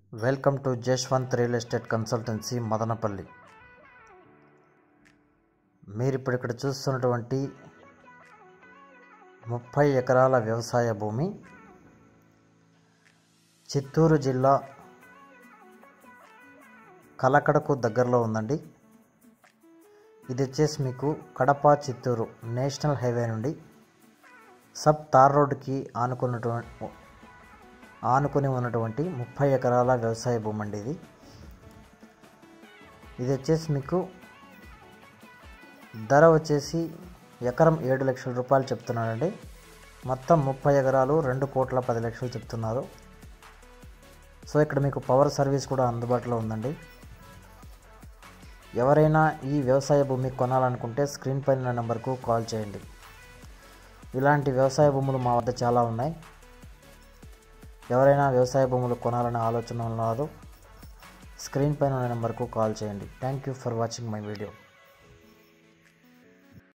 welcome to Jashwant real estate consultancy Madanapalle మీరు ఇప్పుడు ఇక్కడ చూస్తున్నటువంటి ముప్పై ఎకరాల వ్యవసాయ భూమి చిత్తూరు జిల్లా కలకడకు దగ్గరలో ఉందండి ఇది వచ్చేసి మీకు కడప చిత్తూరు నేషనల్ హైవే నుండి సబ్ తార్ రోడ్డుకి ఆనుకున్నటువంటి ఆనుకుని ఉన్నటువంటి ముప్పై ఎకరాల వ్యవసాయ భూమి అండి ఇది ఇది వచ్చేసి మీకు ధర వచ్చేసి ఎకరం ఏడు లక్షల రూపాయలు చెప్తున్నాడండి మొత్తం ముప్పై ఎకరాలు రెండు కోట్ల పది లక్షలు చెప్తున్నారు సో ఇక్కడ మీకు పవర్ సర్వీస్ కూడా అందుబాటులో ఉందండి ఎవరైనా ఈ వ్యవసాయ భూమి కొనాలనుకుంటే స్క్రీన్ పైన నెంబర్కు కాల్ చేయండి ఇలాంటి వ్యవసాయ భూములు మా వద్ద చాలా ఉన్నాయి ఎవరైనా వ్యవసాయ భూములు కొనాలనే ఆలోచన ఉన్నారు స్క్రీన్ పైన ఉన్న నెంబర్కు కాల్ చేయండి thank you for watching my video